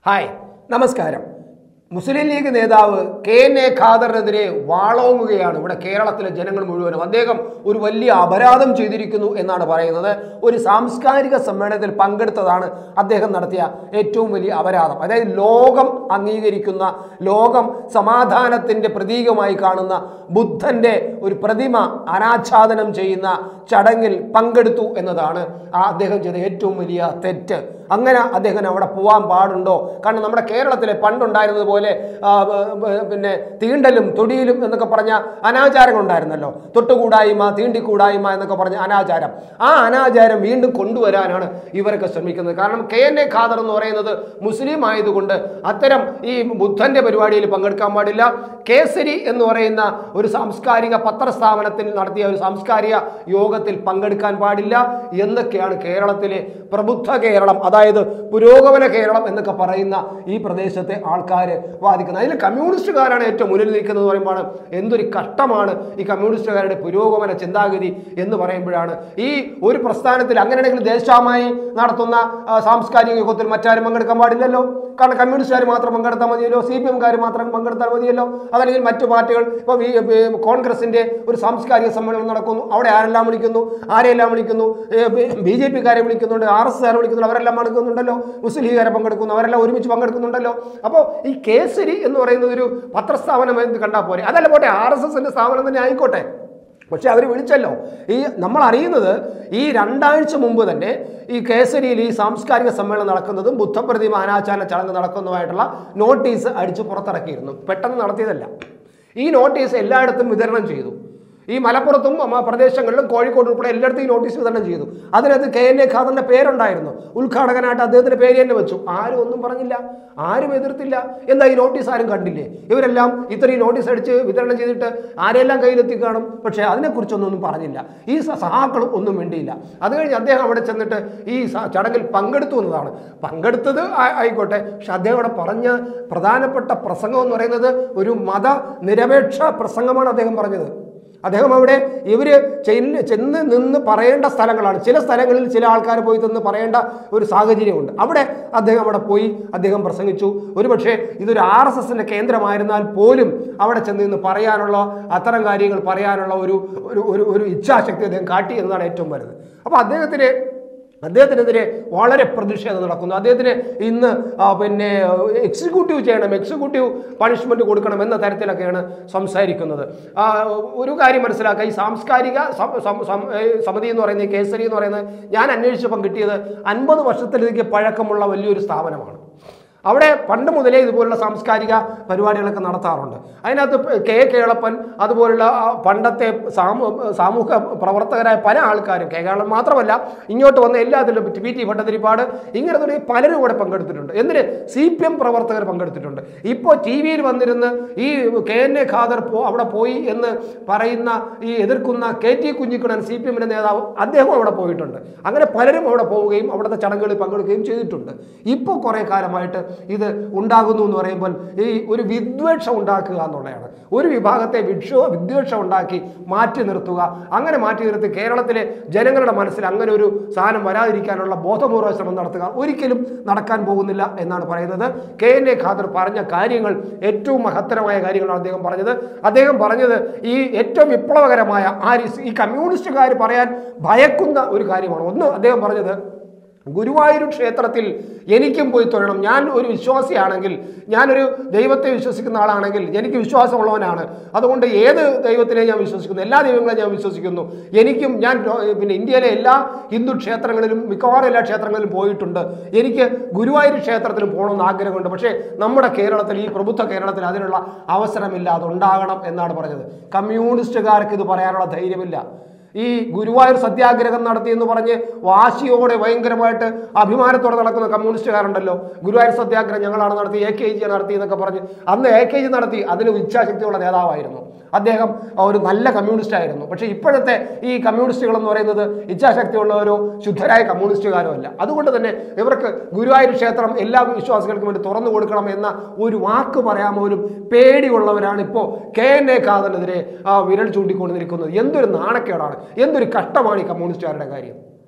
hi നമസ്കാരം മുസ്ലിം ലീഗ് നേതാവ് K N A ഖാദറിനെതിരെ വാളോങ്ങുകയാണ് ഇവിടെ കേരളത്തിലെ ജനങ്ങൾ മുഴുവനും അദ്ദേഹം ഒരു വലിയ അപരാധം ചെയ്തിരിക്കുന്നു എന്നാണ് പറയുന്നത് ഒരു സാംസ്കാരിക സമ്മേളനത്തിൽ പങ്കെടുത്തതാണ് അദ്ദേഹം നടത്തിയ ഏറ്റവും വലിയ അപരാധം അതായത് ലോകം അംഗീകരിക്കുന്ന ലോകം സമാധാനത്തിന്റെ പ്രതീകമായി കാണുന്ന ബുദ്ധന്റെ ഒരു പ്രതിമ അനാച്ഛാദനം ചെയ്യുന്ന ചടങ്ങിൽ പങ്കെടുത്തു എന്നതാണ് ആ അദ്ദേഹം ചെയ്ത ഏറ്റവും വലിയ തെറ്റ് അങ്ങനെ അദ്ദേഹം അവിടെ പോകാൻ പാടുണ്ടോ കാരണം നമ്മുടെ കേരളത്തിലെ പണ്ടുണ്ടായിരുന്നത് പോലെ ആ, ബ- ബ- പിന്നെ തീണ്ടലും തൊടിയിലും എന്നൊക്കെ പറഞ്ഞ അനാചാരങ്ങൾ ഉണ്ടായിരുന്നല്ലോ തൊട്ടുകൂടായ്മ തീണ്ടിക്കൂടായ്മ എന്നൊക്കെ പറഞ്ഞ അനാചാരം ആ അനാചാരം വീണ്ടും കൊണ്ടുവരാനാണ് ഇവരൊക്കെ ശ്രമിക്കുന്നത് കാരണം കെ എൻ എ ഖാദർ എന്ന് പറയുന്നത് മുസ്ലിം ആയതുകൊണ്ട് അത്തരം ഈ ബുദ്ധന്റെ പരിപാടിയിൽ പങ്കെടുക്കാൻ പാടില്ല കേസരി എന്ന് പറയുന്ന ഒരു സാംസ്കാരിക പത്രസ്ഥാപനത്തിൽ നടത്തിയ ഒരു സാംസ്കാരിക യോഗത്തിൽ പങ്കെടുക്കാൻ പാടില്ല എന്നൊക്കെയാണ് കേരളത്തിലെ പ്രബുദ്ധ കേരളം അതായത് പുരോഗമന കേരളം എന്നൊക്കെ പറയുന്ന ഈ പ്രദേശത്തെ ആൾക്കാർ വാദിക്കുന്നത് അതിൽ കമ്മ്യൂണിസ്റ്റുകാരാണ് ഏറ്റവും മുന്നിൽ നിൽക്കുന്നത് പറയുമ്പോൾ എന്തൊരു കഷ്ടമാണ് ഈ കമ്മ്യൂണിസ്റ്റുകാരുടെ പുരോഗമന ചിന്താഗതി എന്ന് പറയുമ്പോഴാണ് ഈ ഒരു പ്രസ്ഥാനത്തിൽ അങ്ങനെയാണെങ്കിൽ ദേശാമായി നടത്തുന്ന ആ, സാംസ്കാരിക യുഗത്തിൽ മറ്റാരും പങ്കെടുക്കാൻ പാടില്ലല്ലോ കാരണം കമ്മ്യൂണിസ്റ്റുകാർ മാത്രം പങ്കെടുത്താൽ മതിയല്ലോ സി പി എംകാർ മാത്രം പങ്കെടുത്താൽ മതിയല്ലോ അതല്ലെങ്കിൽ മറ്റു പാർട്ടികൾ ഇപ്പോൾ കോൺഗ്രസിന്റെ ഒരു സാംസ്കാരിക സമ്മേളനം നടക്കുന്നു അവിടെ ആരെല്ലാം വിളിക്കുന്നു ആരെല്ലാം വിളിക്കുന്നു ബി ജെ പിക്കാരെ വിളിക്കുന്നുണ്ട് ആർ എസ് കാരെ വിളിക്കുന്നുണ്ട് അവരെല്ലാം പങ്കെടുക്കുന്നുണ്ടല്ലോ മുസ്ലിം ലീഗുകാരെ പങ്കെടുക്കുന്നു അവരെല്ലാം ഒരുമിച്ച് പങ്കെടുക്കുന്നുണ്ടല്ലോ അപ്പോൾ ഈ കേസരി എന്ന് പറയുന്നത് ഒരു പത്രസ്ഥാപനം എന്ന് കണ്ടാൽ പോരെ അതല്ല പോട്ടെ ആർ എസ് എസിന്റെ സ്ഥാപനം തന്നെ ആയിക്കോട്ടെ പക്ഷെ അവർ വിളിച്ചല്ലോ ഈ നമ്മൾ അറിയുന്നത് ഈ രണ്ടാഴ്ച മുമ്പ് തന്നെ ഈ കേസരിയിൽ ഈ സാംസ്കാരിക സമ്മേളനം നടക്കുന്നതും ബുദ്ധപ്രതിമ അനാചാര ചടങ്ങ് നടക്കുന്നതുമായിട്ടുള്ള നോട്ടീസ് അടിച്ച് പുറത്തിറക്കിയിരുന്നു പെട്ടെന്ന് നടത്തിയതല്ല ഈ നോട്ടീസ് എല്ലായിടത്തും വിതരണം ചെയ്തു ഈ മലപ്പുറത്തും മ- പ്രദേശങ്ങളിലും കോഴിക്കോട് ഉൾപ്പെടെ എല്ലായിടത്തും ഈ നോട്ടീസ് വിതരണം ചെയ്തു അതിനകത്ത് കെ എൻ എ ഖാദറിന്റെ പേരുണ്ടായിരുന്നു ഉദ്ഘാടകനായിട്ട് അദ്ദേഹത്തിന്റെ പേര് തന്നെ വെച്ചു ആരും ഒന്നും പറഞ്ഞില്ല ആരും എതിർത്തില്ല എന്താ ഈ നോട്ടീസ് ആരും കണ്ടില്ലേ ഇവരെല്ലാം ഇത്രയും നോട്ടീസ് അടിച്ച് വിതരണം ചെയ്തിട്ട് ആരെല്ലാം കയ്യിലെത്തി കാണും പക്ഷേ അതിനെക്കുറിച്ചൊന്നും ഒന്നും പറഞ്ഞില്ല ഈ സ- സഹാക്കളും ഒന്നും വേണ്ടിയില്ല അത് കഴിഞ്ഞ് അദ്ദേഹം അവിടെ ചെന്നിട്ട് ഈ സ- ചടങ്ങിൽ പങ്കെടുത്തു എന്നതാണ് പങ്കെടുത്തത് ആ- ആയിക്കോട്ടെ പക്ഷെ അദ്ദേഹം അവിടെ പറഞ്ഞ പ്രധാനപ്പെട്ട പ്രസംഗം എന്ന് പറയുന്നത് ഒരു മത നിരപേക്ഷ പ്രസംഗമാണ് അദ്ദേഹം പറഞ്ഞത് അദ്ദേഹം അവിടെ ഇവര് ചെന്ന് ചെന്ന് നിന്ന് പറയേണ്ട സ്ഥലങ്ങളാണ് ചില സ്ഥലങ്ങളിൽ ചില ആൾക്കാർ പോയി നിന്ന് പറയേണ്ട ഒരു സാഹചര്യമുണ്ട് അവിടെ അദ്ദേഹം അവിടെ പോയി അദ്ദേഹം പ്രസംഗിച്ചു ഒരുപക്ഷെ ഇതൊരു ആർ എസ് എസിന്റെ കേന്ദ്രമായിരുന്നാൽ പോലും അവിടെ ചെന്ന് നിന്ന് പറയാനുള്ള അത്തരം കാര്യങ്ങൾ പറയാനുള്ള ഒരു ഒരു ഒരു ഒരു ഇച്ഛാശക്തി അദ്ദേഹം കാട്ടി എന്നതാണ് ഏറ്റവും വലുത് അപ്പോൾ അദ്ദേഹത്തിന് അദ്ദേഹത്തിനെതിരെ വളരെ പ്രതിഷേധം നടക്കുന്നു അദ്ദേഹത്തിന് ഇന്ന് ആ, പിന്നെ എക്സിക്യൂട്ടീവ് ചെയ്യണം എക്സിക്യൂട്ടീവ് പണിഷ്മെന്റ് കൊടുക്കണം എന്ന തരത്തിലൊക്കെയാണ് സംസാരിക്കുന്നത് ആ, ഒരു കാര്യം മനസ്സിലാക്കുക ഈ സാംസ്കാരിക സം- സം- സം- ഏ, സമിതി എന്ന് പറയുന്നത് ഈ കേസരി എന്ന് പറയുന്നത് ഞാൻ അന്വേഷിച്ചപ്പം കിട്ടിയത് അൻപത് വർഷത്തിലേക്ക് പഴക്കമുള്ള വലിയൊരു സ്ഥാപനമാണ് അവിടെ പണ്ട് മുതലേ ഇതുപോലുള്ള സാംസ്കാരിക പരിപാടികളൊക്കെ നടത്താറുണ്ട് അതിനകത്ത് പ- കെ കേളപ്പൻ അതുപോലുള്ള ആ പണ്ടത്തെ സാമൂ സാമൂഹ്യ പ്രവർത്തകരായ പല ആൾക്കാരും കെ കേളപ്പൻ മാത്രമല്ല ഇങ്ങോട്ട് വന്ന എല്ലാത്തിലും പി ടി ഭട്ടതിരിപ്പാട് ഇങ്ങനെ തുടങ്ങി പലരും ഇവിടെ പങ്കെടുത്തിട്ടുണ്ട് എന്തിന് സി പി എം പ്രവർത്തകർ പങ്കെടുത്തിട്ടുണ്ട് ഇപ്പോൾ ടി വിയിൽ വന്നിരുന്ന് ഈ കെ എൻ എ ഖാദർ പോ അവിടെ പോയി എന്ന് പറയുന്ന ഈ എതിർക്കുന്ന K T Kunhikannan C P എമ്മിൻ്റെ നേതാവ് അദ്ദേഹം അവിടെ പോയിട്ടുണ്ട് അങ്ങനെ പലരും അവിടെ പോവുകയും അവിടുത്തെ ചടങ്ങുകളിൽ പങ്കെടുക്കുകയും ചെയ്തിട്ടുണ്ട് ഇപ്പോൾ കുറേ കാലമായിട്ട് ഇത് ഉണ്ടാകുന്നു എന്ന് പറയുമ്പോൾ ഈ ഒരു വിദ്വേഷം ഉണ്ടാക്കുക എന്നുള്ളതാണ് ഒരു വിഭാഗത്തെ വിക്ഷോ വിദ്വേഷം ഉണ്ടാക്കി മാറ്റി നിർത്തുക അങ്ങനെ മാറ്റി നിർത്തി കേരളത്തിലെ ജനങ്ങളുടെ മനസ്സിൽ അങ്ങനെ ഒരു സാധനം വരാതിരിക്കാനുള്ള ബോധപൂർവ്വ ശ്രമം നടത്തുക ഒരിക്കലും നടക്കാൻ പോകുന്നില്ല എന്നാണ് പറയുന്നത് കെ എൻ എ ഖാദർ പറഞ്ഞ കാര്യങ്ങൾ ഏറ്റവും മഹത്തരമായ കാര്യങ്ങളാണ് അദ്ദേഹം പറഞ്ഞത് അദ്ദേഹം പറഞ്ഞത് ഈ ഏറ്റവും വിപ്ലവകരമായ ആ രീ- ഈ കമ്മ്യൂണിസ്റ്റുകാർ പറയാൻ ഭയക്കുന്ന ഒരു കാര്യമാണ് ഒന്ന് അദ്ദേഹം പറഞ്ഞത് ഗുരുവായൂർ ക്ഷേത്രത്തിൽ എനിക്കും പോയി തൊഴണം ഞാൻ ഒരു വിശ്വാസിയാണെങ്കിൽ ഞാനൊരു ദൈവത്തെ വിശ്വസിക്കുന്ന ആളാണെങ്കിൽ എനിക്ക് വിശ്വാസമുള്ളവനാണ് അതുകൊണ്ട് ഏത് ദൈവത്തിനെ ഞാൻ വിശ്വസിക്കുന്നു എല്ലാ ദൈവങ്ങളെയും ഞാൻ വിശ്വസിക്കുന്നു എനിക്കും ഞാൻ ലോ- പിന്നെ ഇന്ത്യയിലെ എല്ലാ ഹിന്ദു ക്ഷേത്രങ്ങളിലും മിക്കവാറും എല്ലാ ക്ഷേത്രങ്ങളിലും പോയിട്ടുണ്ട് എനിക്ക് ഗുരുവായൂർ ക്ഷേത്രത്തിലും പോകണമെന്ന് ആഗ്രഹമുണ്ട് പക്ഷേ നമ്മുടെ കേരളത്തിൽ ഈ പ്രബുദ്ധ കേരളത്തിൽ അതിനുള്ള അവസരമില്ല അതുണ്ടാകണം എന്നാണ് പറഞ്ഞത് കമ്മ്യൂണിസ്റ്റുകാർക്ക് ഇത് പറയാനുള്ള ധൈര്യമില്ല ഈ ഗുരുവായൂർ സത്യാഗ്രഹം നടത്തി എന്ന് പറഞ്ഞ് വാശിയോടെ ഭയങ്കരമായിട്ട് അഭിമാനത്തോടെ നടക്കുന്ന കമ്മ്യൂണിസ്റ്റുകാരുണ്ടല്ലോ ഗുരുവായൂർ സത്യാഗ്രഹം ഞങ്ങളാണ് നടത്തി എ കെ ജി നടത്തി എന്നൊക്കെ പറഞ്ഞ് അന്ന് എ കെ ജി നടത്തി അതിന് ഇച്ഛാശക്തിയുള്ള നേതാവായിരുന്നു അദ്ദേഹം ഒരു നല്ല കമ്മ്യൂണിസ്റ്റ് ആയിരുന്നു പക്ഷേ ഇപ്പോഴത്തെ ഈ കമ്മ്യൂണിസ്റ്റുകൾ എന്ന് പറയുന്നത് ഇച്ഛാശക്തിയുള്ളവരോ ശുദ്ധരായ കമ്മ്യൂണിസ്റ്റുകാരോ അല്ല അതുകൊണ്ട് തന്നെ ഇവർക്ക് ഗുരുവായൂർ ക്ഷേത്രം എല്ലാ വിശ്വാസികൾക്കും വേണ്ടി തുറന്നു കൊടുക്കണം എന്ന ഒരു വാക്ക് പറയാൻ പോലും പേടിയുള്ളവരാണ് ഇപ്പോൾ കെ എൻ എ ഖാദറിനെതിരെ ആ വിരൽ ചൂണ്ടിക്കൊണ്ട് നിൽക്കുന്നത് എന്തൊരു നാണക്കേടാണ് എന്തൊരു കഷ്ടമാണ് ഈ കമ്മ്യൂണിസ്റ്റുകാരുടെ കാര്യം